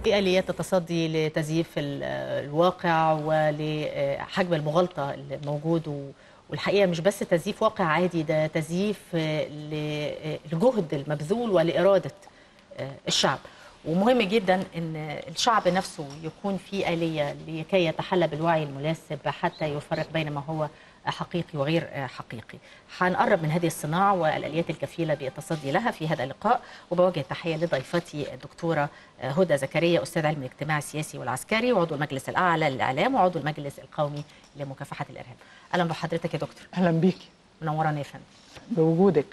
ايه اليات التصدي لتزييف ال- الواقع ولحجم المغالطه الموجود و- والحقيقه مش بس تزييف واقع عادي ده تزييف آه، للجهد المبذول ولاراده آه، الشعب ومهم جدا ان الشعب نفسه يكون في اليه لكي يتحلى بالوعي المناسب حتى يفرق بين ما هو حقيقي وغير حقيقي هنقرب من هذه الصناعة والآليات الكفيلة بالتصدي لها في هذا اللقاء وبوجه تحية لضيفتي الدكتورة هدى زكريا أستاذ علم الاجتماع السياسي والعسكري وعضو المجلس الأعلى للإعلام وعضو المجلس القومي لمكافحة الإرهاب أهلا بحضرتك يا دكتور اهلا بيكي منورانا يا فندم بوجودك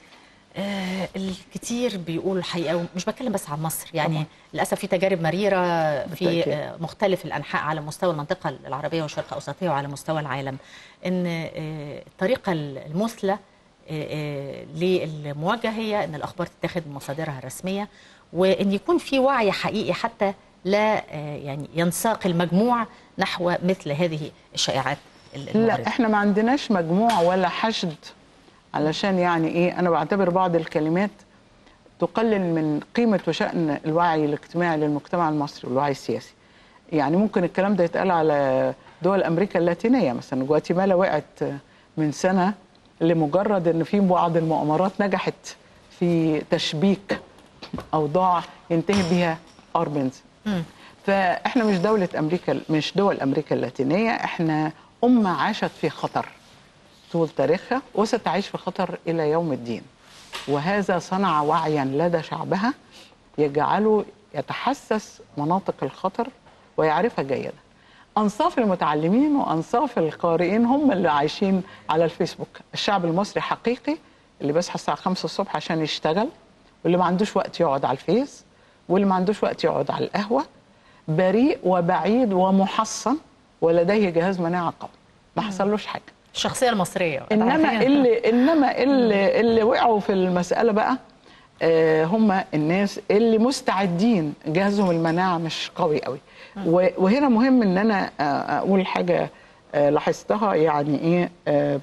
آه، الكتير بيقولوا الحقيقه ومش بتكلم بس عن مصر يعني طبعاً. للاسف في تجارب مريره في بالتأكيد. آه، مختلف الانحاء على مستوى المنطقه العربيه والشرق الاوسطيه وعلى مستوى العالم ان آه، الطريقه المثلى آه، آه، للمواجهه هي ان الاخبار تتاخد من مصادرها الرسميه وان يكون في وعي حقيقي حتى لا آه، يعني ينساق المجموع نحو مثل هذه الشائعات الموردة. لا احنا ما عندناش مجموع ولا حشد علشان يعني ايه انا بعتبر بعض الكلمات تقلل من قيمه وشان الوعي الاجتماعي للمجتمع المصري والوعي السياسي يعني ممكن الكلام ده يتقال على دول امريكا اللاتينيه مثلا جواتيمالا وقعت من سنه لمجرد ان في بعض المؤامرات نجحت في تشبيك اوضاع ينتهي بها اربنز مم. فاحنا مش دوله امريكا مش دول امريكا اللاتينيه احنا امه عاشت في خطر طول تاريخها وستعيش في خطر الى يوم الدين وهذا صنع وعيا لدى شعبها يجعله يتحسس مناطق الخطر ويعرفها جيدا انصاف المتعلمين وانصاف القارئين هم اللي عايشين على الفيسبوك الشعب المصري حقيقي اللي بيصحى الساعه 5 الصبح عشان يشتغل واللي ما عندوش وقت يقعد على الفيس واللي ما عندوش وقت يقعد على القهوه بريء وبعيد ومحصن ولديه جهاز مناعه قوي ما حصلوش حاجه الشخصيه المصريه انما اللي انما اللي اللي وقعوا في المساله بقى آه، هم الناس اللي مستعدين جهازهم المناعه مش قوي قوي و- وهنا مهم ان انا آه، اقول حاجه آه، لاحظتها يعني ايه آه،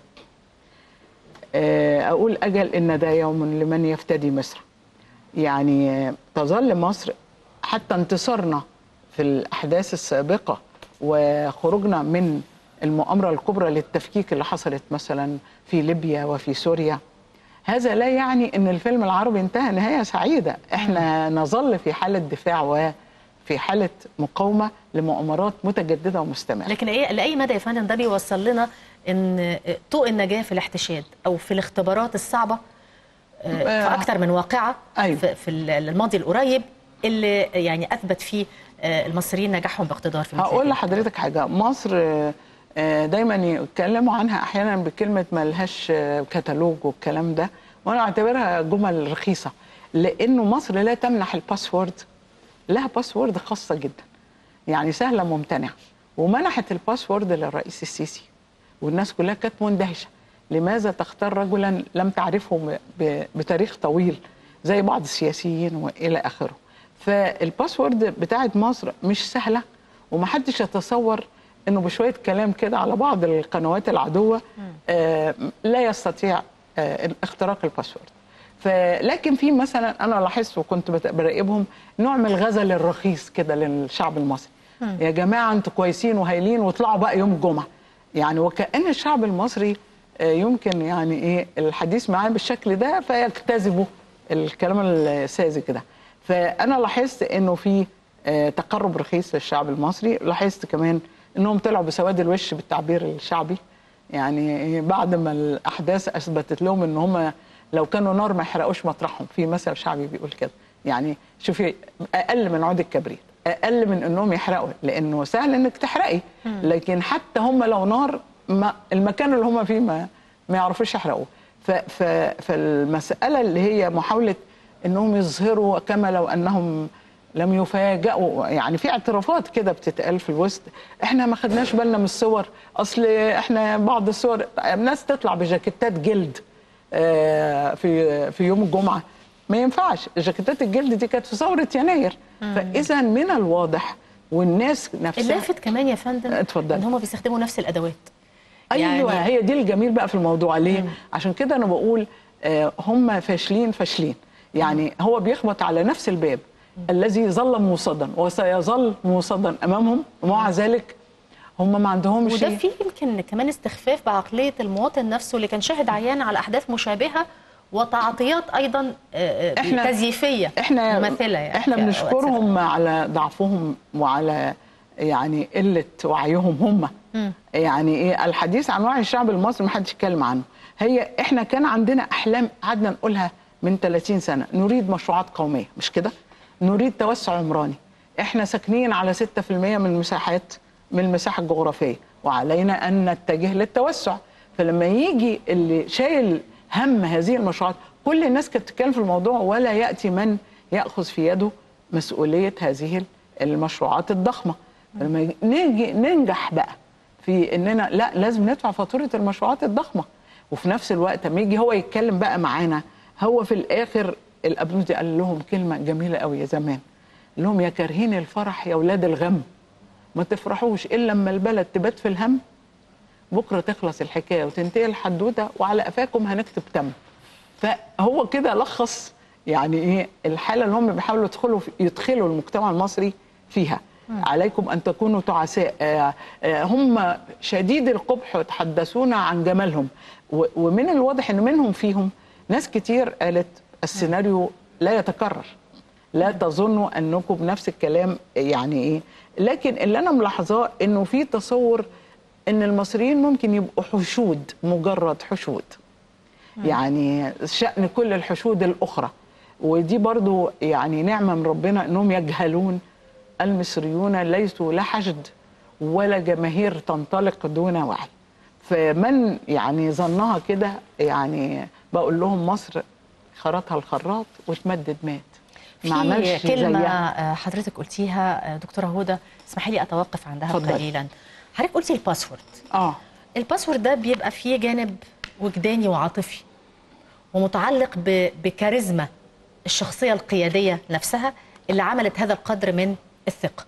آه، اقول اجل ان ده يوم لمن يفتدي مصر يعني آه، تظل مصر حتى انتصارنا في الاحداث السابقه وخروجنا من المؤامره الكبرى للتفكيك اللي حصلت مثلا في ليبيا وفي سوريا هذا لا يعني ان الفيلم العربي انتهى نهايه سعيده احنا نظل في حاله دفاع وفي حاله مقاومه لمؤامرات متجدده ومستمره لكن ايه لاي مدى يا فندم ده بيوصل لنا ان طوق النجاه في الاحتشاد او في الاختبارات الصعبه آه، آه. في اكثر من واقعه أيوة. في في الماضي القريب اللي يعني اثبت فيه آه، المصريين نجاحهم باقتدار في مثل هقول هذه لحضرتك حاجه مصر آه، آه، دايما يتكلموا عنها احيانا بكلمه ملهاش آه، كتالوج والكلام ده وانا اعتبرها جمل رخيصه لانه مصر لا تمنح الباسورد لها باسورد خاصه جدا يعني سهله ممتنعه ومنحت الباسورد للرئيس السيسي والناس كلها كانت مندهشه لماذا تختار رجلا لم تعرفه ب- بتاريخ طويل زي بعض السياسيين والى اخره فالباسورد بتاعت مصر مش سهله ومحدش يتصور انه بشويه كلام كده على بعض القنوات العدوه آه لا يستطيع آه اختراق الباسورد فلكن في مثلا انا لاحظت وكنت بت- براقبهم نوع من الغزل الرخيص كده للشعب المصري يا جماعه انتوا كويسين وهايلين واطلعوا بقى يوم الجمعه يعني وكأن الشعب المصري آه، يمكن يعني ايه الحديث معاه بالشكل ده فيجتذبوا الكلام الساذج ده فانا لاحظت انه في آه، تقرب رخيص للشعب المصري لاحظت كمان انهم طلعوا بسواد الوش بالتعبير الشعبي يعني بعد ما الاحداث اثبتت لهم ان هم لو كانوا نار ما يحرقوش مطرحهم في مثل شعبي بيقول كده يعني شوفي اقل من عود الكبريت اقل من انهم يحرقوا لانه سهل انك تحرقي لكن حتى هم لو نار ما المكان اللي هم فيه ما ما يعرفوش يحرقوه ف ف فالمساله اللي هي محاوله انهم يظهروا كما لو انهم لم يفاجئوا يعني في اعترافات كده بتتقال في الوسط احنا ما خدناش بالنا من الصور اصل احنا بعض الصور الناس تطلع بجاكيتات جلد آه، في في يوم الجمعه ما ينفعش جاكيتات الجلد دي كانت في ثوره يناير فاذا من الواضح والناس نفسها اللافت كمان يا فندم اتفضلي. ان هم بيستخدموا نفس الادوات ايوه يعني- هي دي الجميل بقى في الموضوع ليه عشان كده انا بقول آه، هم فاشلين فاشلين يعني هو بيخبط على نفس الباب الذي ظل موصدا وسيظل موصدا امامهم ومع ذلك هم ما عندهمش وده في يمكن كمان استخفاف بعقليه المواطن نفسه اللي كان شاهد عيان على احداث مشابهه وتعاطيات ايضا آه، آه، إحنا- تزييفيه احنا مماثله يعني احنا في أوقات بنشكرهم على ضعفهم وعلى يعني قله وعيهم هم مم. يعني ايه الحديث عن وعي الشعب المصري ما حدش يتكلم عنه هي احنا كان عندنا احلام قعدنا نقولها من 30 سنه نريد مشروعات قوميه مش كده نريد توسع عمراني احنا ساكنين على 6% من المساحات من المساحه الجغرافيه وعلينا ان نتجه للتوسع فلما يجي اللي شايل هم هذه المشروعات كل الناس كانت بتتكلم في الموضوع ولا ياتي من ياخذ في يده مسؤوليه هذه المشروعات الضخمه لما نيجي ننجح بقى في اننا لا لازم ندفع فاتوره المشروعات الضخمه وفي نفس الوقت لما يجي هو يتكلم بقى معانا هو في الاخر الابنودي قال لهم كلمه جميله قوي يا زمان قال لهم يا كارهين الفرح يا اولاد الغم ما تفرحوش الا لما البلد تبات في الهم بكره تخلص الحكايه وتنتهي الحدوته وعلى قفاكم هنكتب تم فهو كده لخص يعني ايه الحاله اللي هم بيحاولوا يدخلوا يدخلوا المجتمع المصري فيها عليكم ان تكونوا تعساء آه، آه، هم شديد القبح يتحدثون عن جمالهم و- ومن الواضح ان منهم فيهم ناس كتير قالت السيناريو لا يتكرر لا تظنوا انكم بنفس الكلام يعني ايه لكن اللي انا ملاحظاه انه في تصور ان المصريين ممكن يبقوا حشود مجرد حشود يعني شأن كل الحشود الأخرى ودي برضو يعني نعمة من ربنا أنهم يجهلون المصريون ليسوا لا حشد ولا جماهير تنطلق دون وعي فمن يعني ظنها كده يعني بقول لهم مصر خرطها الخراط وتمدد مات ما عملش في كلمه زيها. آه، حضرتك قلتيها آه، دكتوره هدى اسمحي لي اتوقف عندها اتفضلي. قليلا حضرتك قلتي الباسورد اه الباسورد ده بيبقى فيه جانب وجداني وعاطفي ومتعلق ب- بكاريزما الشخصية القيادية نفسها اللي عملت هذا القدر من الثقة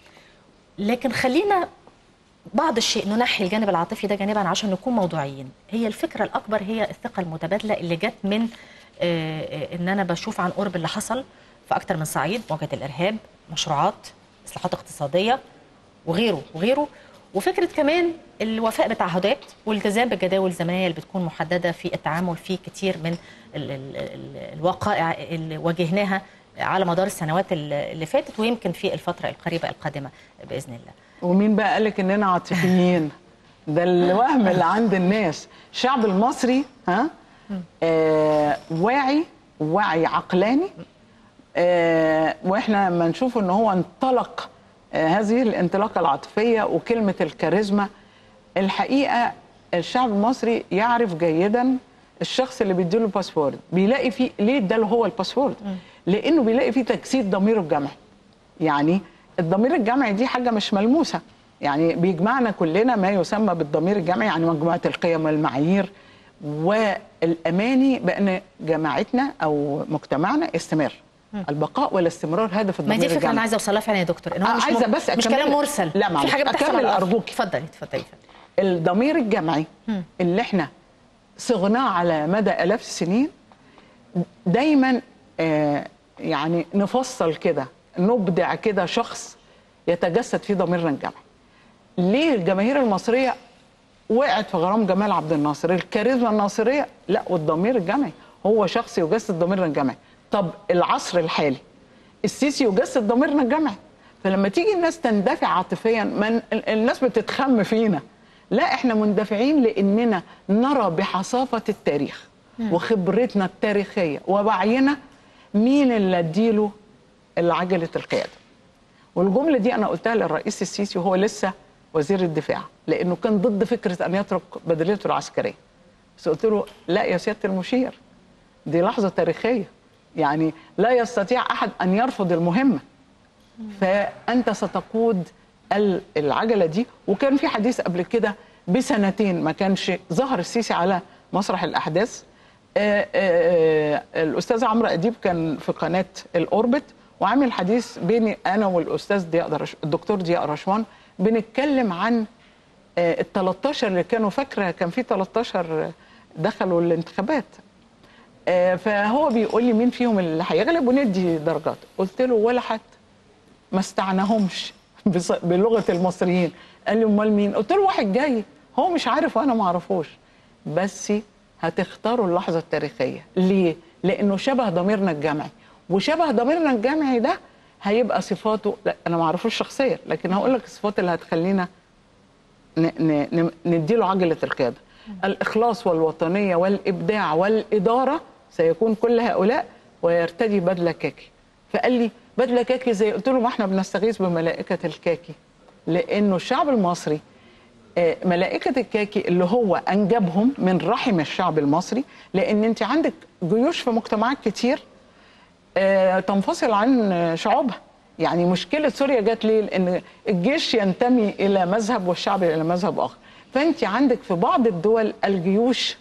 لكن خلينا بعض الشيء ننحي الجانب العاطفي ده جانبا عشان نكون موضوعيين هي الفكرة الأكبر هي الثقة المتبادلة اللي جت من آه، آه، إن أنا بشوف عن قرب اللي حصل في أكتر من صعيد مواجهة الإرهاب مشروعات إصلاحات اقتصادية وغيره وغيره وفكره كمان الوفاء بتعهدات والالتزام بالجداول الزمنيه اللي بتكون محدده في التعامل في كتير من ال ال ال الوقائع اللي واجهناها على مدار السنوات اللي اللي فاتت ويمكن في الفتره القريبه القادمه باذن الله. ومين بقى قالك اننا عاطفيين ده الوهم اللي عند الناس الشعب المصري ها آه واعي وعي عقلاني آه واحنا لما نشوف ان هو انطلق آه هذه الانطلاقه العاطفيه وكلمه الكاريزما الحقيقه الشعب المصري يعرف جيدا الشخص اللي بيديله الباسورد بيلاقي فيه ليه اداله هو الباسورد لانه بيلاقي فيه تجسيد ضميره الجمعي يعني الضمير الجمعي دي حاجه مش ملموسه يعني بيجمعنا كلنا ما يسمى بالضمير الجمعي يعني مجموعه القيم والمعايير والاماني بان جماعتنا او مجتمعنا يستمر البقاء والاستمرار هدف ما الضمير دي الفكره الجمعي انا عايزه اوصلها فعلا يا دكتور ان هو آه، مش عايزة م- بس مش أكمل- كلام مرسل لا، في معلش، حاجه بتحصل أكمل على الأرض. أرجوكي. اتفضلي اتفضلي الضمير الجمعي اللي احنا صغناه على مدى الاف السنين دايما آه يعني نفصل كده نبدع كده شخص يتجسد فيه ضميرنا الجمعي ليه الجماهير المصريه وقعت في غرام جمال عبد الناصر الكاريزما الناصريه لا والضمير الجمعي هو شخص يجسد ضميرنا الجمعي طب العصر الحالي السيسي يجسد ضميرنا الجمعي فلما تيجي الناس تندفع عاطفيا من الناس بتتخم فينا لا احنا مندفعين لاننا نرى بحصافه التاريخ وخبرتنا التاريخيه ووعينا مين اللي اديله عجله القياده والجمله دي انا قلتها للرئيس السيسي وهو لسه وزير الدفاع لانه كان ضد فكره ان يترك بدلته العسكريه بس قلت له لا يا سياده المشير دي لحظه تاريخيه يعني لا يستطيع احد ان يرفض المهمه فانت ستقود ال- العجله دي وكان في حديث قبل كده بسنتين ما كانش ظهر السيسي على مسرح الاحداث آه، آه، آه، الاستاذ عمرو اديب كان في قناه الاوربت وعامل حديث بيني انا والاستاذ ضياء درش الدكتور ضياء رشوان بنتكلم عن ال 13 اللي كانوا فاكره كان في 13 دخلوا الانتخابات آه، فهو بيقول لي مين فيهم اللي هيغلب وندي درجات قلت له ولا حد ما استعناهمش بص- بلغه المصريين قال لي امال مين قلت له واحد جاي هو مش عارف وانا ما اعرفوش بس هتختاروا اللحظه التاريخيه ليه لانه شبه ضميرنا الجمعي وشبه ضميرنا الجمعي ده هيبقى صفاته لا انا ما اعرفوش شخصيا لكن هقول لك الصفات اللي هتخلينا ن- ن- ن- نديله عجله القياده الاخلاص والوطنيه والابداع والاداره سيكون كل هؤلاء ويرتدي بدله كاكي فقال لي بدله كاكي زي قلت له ما احنا بنستغيث بملائكه الكاكي لانه الشعب المصري آه، ملائكة الكاكي اللي هو أنجبهم من رحم الشعب المصري لأن أنت عندك جيوش في مجتمعات كتير آه، تنفصل عن آه، شعوبها يعني مشكلة سوريا جت ليه؟ لأن الجيش ينتمي إلى مذهب والشعب إلى مذهب آخر فأنت عندك في بعض الدول الجيوش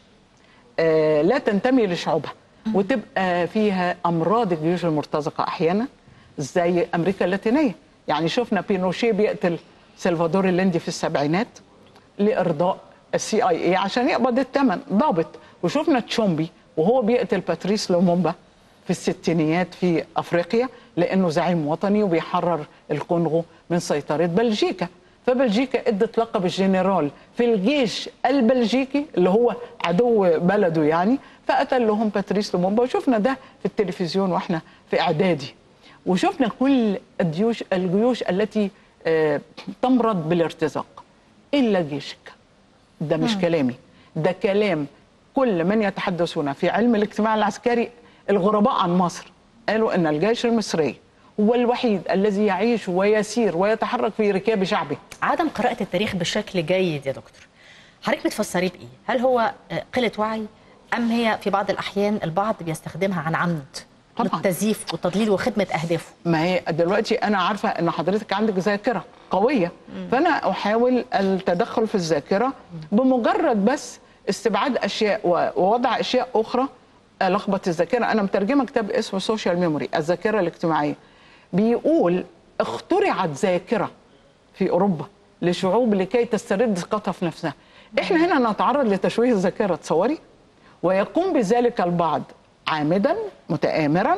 آه، لا تنتمي لشعوبها وتبقى فيها امراض الجيوش المرتزقه احيانا زي امريكا اللاتينيه يعني شفنا بينوشيه بيقتل سلفادور الليندي في السبعينات لارضاء السي اي اي عشان يقبض الثمن ضابط وشفنا تشومبي وهو بيقتل باتريس لومومبا في الستينيات في افريقيا لانه زعيم وطني وبيحرر الكونغو من سيطره بلجيكا فبلجيكا ادت لقب الجنرال في الجيش البلجيكي اللي هو عدو بلده يعني فقتل لهم باتريس لومومبا وشفنا ده في التلفزيون واحنا في اعدادي وشفنا كل الجيوش الجيوش التي آه، تمرض بالارتزاق الا جيشك ده مش كلامي ده كلام كل من يتحدثون في علم الاجتماع العسكري الغرباء عن مصر قالوا ان الجيش المصري هو الوحيد الذي يعيش ويسير ويتحرك في ركاب شعبه عدم قراءة التاريخ بشكل جيد يا دكتور حضرتك بتفسريه بإيه؟ هل هو آه، قلة وعي أم هي في بعض الأحيان البعض بيستخدمها عن عمد طبعاً. للتزييف والتضليل وخدمة أهدافه ما هي دلوقتي انا عارفه ان حضرتك عندك ذاكره قويه فانا احاول التدخل في الذاكره بمجرد بس استبعاد اشياء و- ووضع اشياء اخرى لخبط الذاكره انا مترجمه كتاب اسمه سوشيال ميموري الذاكره الاجتماعيه بيقول اخترعت ذاكره في اوروبا لشعوب لكي تسترد ثقتها في نفسها احنا هنا نتعرض لتشويه الذاكره تصوري ويقوم بذلك البعض عامدا متآمرا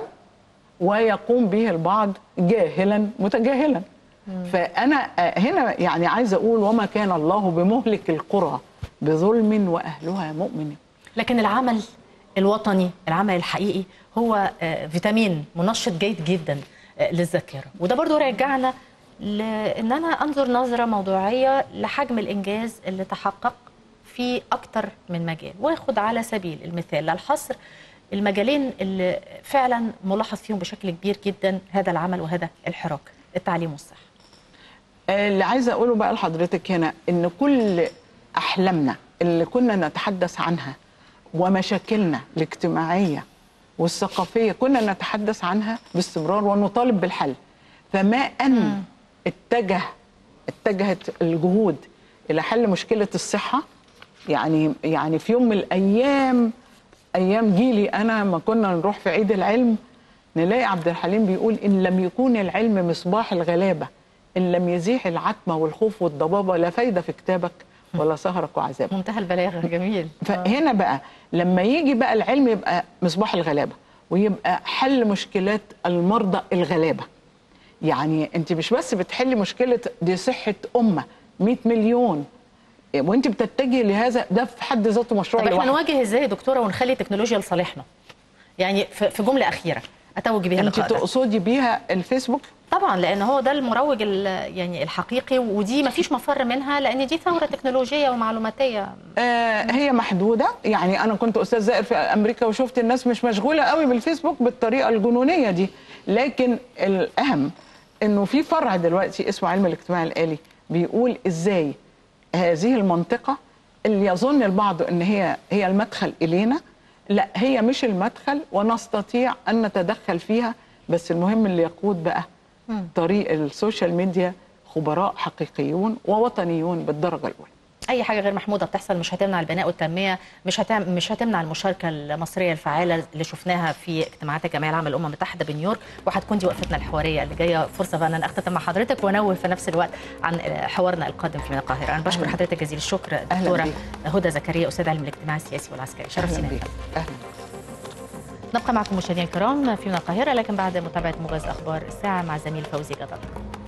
ويقوم به البعض جاهلا متجاهلا فأنا آه، هنا يعني عايزة أقول وما كان الله بمهلك القرى بظلم وأهلها مؤمنين لكن العمل الوطني العمل الحقيقي هو آه، فيتامين منشط جيد جدا آه، للذاكره وده برضو رجعنا لان انا انظر نظره موضوعيه لحجم الانجاز اللي تحقق في اكتر من مجال واخد على سبيل المثال للحصر المجالين اللي فعلا ملاحظ فيهم بشكل كبير جدا هذا العمل وهذا الحراك التعليم والصحه آه، اللي عايزة أقوله بقى لحضرتك هنا إن كل أحلامنا اللي كنا نتحدث عنها ومشاكلنا الاجتماعية والثقافية كنا نتحدث عنها باستمرار ونطالب بالحل فما أن اتجه اتجهت الجهود إلى حل مشكلة الصحة يعني يعني في يوم من الأيام أيام جيلي أنا ما كنا نروح في عيد العلم نلاقي عبد الحليم بيقول إن لم يكون العلم مصباح الغلابة إن لم يزيح العتمة والخوف والضبابة لا فايدة في كتابك ولا سهرك وعذابك منتهى البلاغه جميل فهنا بقى لما يجي بقى العلم يبقى مصباح الغلابه ويبقى حل مشكلات المرضى الغلابه يعني انت مش بس بتحلي مشكله دي صحه امه 100 مليون وانت بتتجهي لهذا ده في حد ذاته مشروع طب احنا لوحده نواجه ازاي يا دكتوره ونخلي التكنولوجيا لصالحنا يعني في في جمله اخيره اتوج بيها انت اللقاء ده. تقصدي بيها الفيسبوك طبعا لان هو ده المروج ال- يعني الحقيقي ودي ما فيش مفر منها لان دي ثوره تكنولوجيه ومعلوماتيه آه هي محدوده يعني انا كنت استاذ زائر في امريكا وشفت الناس مش مشغوله قوي بالفيسبوك بالطريقه الجنونيه دي لكن الاهم انه في فرع دلوقتي اسمه علم الاجتماع الالي بيقول ازاي هذه المنطقه اللي يظن البعض ان هي هي المدخل الينا لا هي مش المدخل ونستطيع ان نتدخل فيها بس المهم اللي يقود بقى طريق السوشيال ميديا خبراء حقيقيون ووطنيون بالدرجه الاولى اي حاجه غير محموده بتحصل مش هتمنع البناء والتنميه مش هتم مش هتمنع المشاركه المصريه الفعاله اللي شفناها في اجتماعات الجمعيه العامه للامم المتحده بنيويورك وهتكون دي وقفتنا الحواريه اللي جايه فرصه بقى ان انا اختتم مع حضرتك وانوه في نفس الوقت عن حوارنا القادم في القاهره انا بشكر أهلاً. حضرتك جزيل الشكر أهلاً دكتوره بيك. هدى زكريا استاذ علم الاجتماع السياسي والعسكري اهلا شرفتينا بيك اهلا نبقى معكم مشاهدينا الكرام في من القاهرة لكن بعد متابعة موجز أخبار الساعة مع زميل فوزي قطر